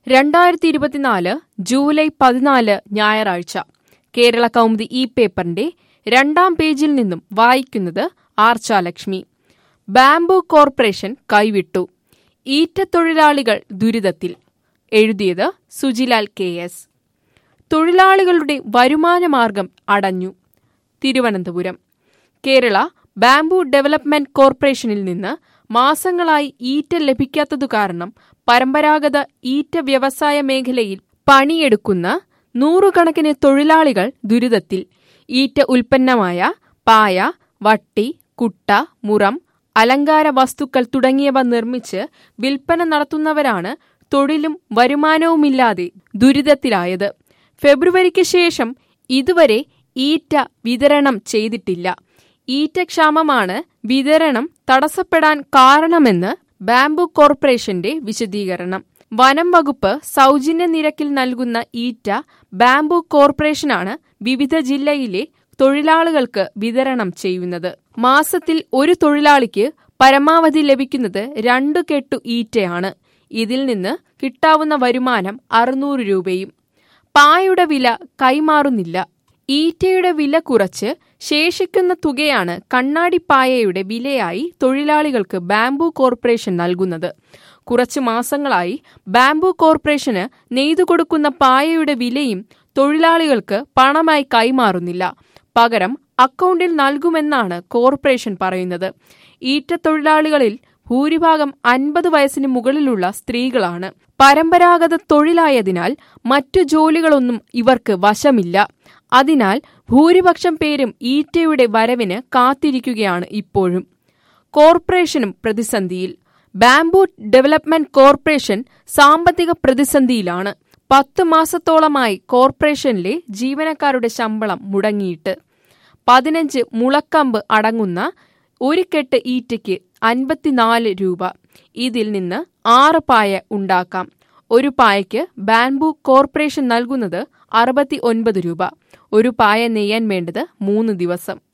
രണ്ടായിരത്തി ഇരുപത്തിനാല് ജൂലൈ പതിനാല് ഞായറാഴ്ച കേരള കൗമുദി ഈ പേപ്പറിന്റെ രണ്ടാം പേജിൽ നിന്നും വായിക്കുന്നത് ആർച്ചാലക്ഷ്മി ബാംബു കോർപ്പറേഷൻ കൈവിട്ടു ഈറ്റത്തൊഴിലാളികൾ ദുരിതത്തിൽ എഴുതിയത് സുജിലാൽ കെ എസ് തൊഴിലാളികളുടെ വരുമാനമാർഗം അടഞ്ഞു തിരുവനന്തപുരം കേരള ബാംബു ഡെവലപ്മെന്റ് കോർപ്പറേഷനിൽ നിന്ന് മാസങ്ങളായി ഈറ്റ ലഭിക്കാത്തതു കാരണം പരമ്പരാഗത ഈറ്റ വ്യവസായ മേഖലയിൽ പണിയെടുക്കുന്ന നൂറുകണക്കിന് തൊഴിലാളികൾ ദുരിതത്തിൽ ഈറ്റ ഉൽപ്പന്നമായ പായ വട്ടി കുട്ട മുറം അലങ്കാര വസ്തുക്കൾ തുടങ്ങിയവ നിർമ്മിച്ച് വിൽപ്പന നടത്തുന്നവരാണ് തൊഴിലും വരുമാനവുമില്ലാതെ ദുരിതത്തിലായത് ഫെബ്രുവരിക്ക് ശേഷം ഇതുവരെ ഈറ്റ വിതരണം ചെയ്തിട്ടില്ല ഈറ്റക്ഷാമമാണ് വിതരണം തടസ്സപ്പെടാൻ കാരണമെന്ന് ബാംബു കോർപ്പറേഷന്റെ വിശദീകരണം വനം വകുപ്പ് സൗജന്യ നിരക്കിൽ നൽകുന്ന ഈറ്റ ബാംബു കോർപ്പറേഷനാണ് വിവിധ ജില്ലയിലെ തൊഴിലാളികൾക്ക് വിതരണം ചെയ്യുന്നത് മാസത്തിൽ ഒരു തൊഴിലാളിക്ക് പരമാവധി ലഭിക്കുന്നത് രണ്ടു കെട്ടു ഈറ്റയാണ് ഇതിൽ നിന്ന് കിട്ടാവുന്ന വരുമാനം അറുന്നൂറ് രൂപയും പായുടെ വില കൈമാറുന്നില്ല ഈറ്റയുടെ വില കുറച്ച് ശേഷിക്കുന്ന തുകയാണ് കണ്ണാടിപ്പായയുടെ വിലയായി തൊഴിലാളികൾക്ക് ബാംബു കോർപ്പറേഷൻ നൽകുന്നത് കുറച്ചു മാസങ്ങളായി ബാംബു കോർപ്പറേഷന് നെയ്തു കൊടുക്കുന്ന പായയുടെ വിലയും തൊഴിലാളികൾക്ക് പണമായി കൈമാറുന്നില്ല പകരം അക്കൗണ്ടിൽ നൽകുമെന്നാണ് കോർപ്പറേഷൻ പറയുന്നത് ഈറ്റത്തൊഴിലാളികളിൽ ഭൂരിഭാഗം അൻപത് വയസ്സിന് മുകളിലുള്ള സ്ത്രീകളാണ് പരമ്പരാഗത തൊഴിലായതിനാൽ മറ്റു ജോലികളൊന്നും ഇവർക്ക് വശമില്ല അതിനാൽ ഭൂരിപക്ഷം പേരും ഈറ്റയുടെ വരവിന് കാത്തിരിക്കുകയാണ് ഇപ്പോഴും കോർപ്പറേഷനും പ്രതിസന്ധിയിൽ ബാംബു ഡെവലപ്മെന്റ് കോർപ്പറേഷൻ സാമ്പത്തിക പ്രതിസന്ധിയിലാണ് പത്തു മാസത്തോളമായി കോർപ്പറേഷനിലെ ജീവനക്കാരുടെ ശമ്പളം മുടങ്ങിയിട്ട് പതിനഞ്ച് മുളക്കമ്പ് അടങ്ങുന്ന ഒരു കെട്ട് ഈറ്റയ്ക്ക് അൻപത്തിനാല് രൂപ ഇതിൽ നിന്ന് ആറ് പായ ഉണ്ടാക്കാം ഒരു പായയ്ക്ക് ബാംബു കോർപ്പറേഷൻ നൽകുന്നത് അറുപത്തി ഒൻപത് രൂപ ഒരു പായ നെയ്യാൻ വേണ്ടത് മൂന്ന് ദിവസം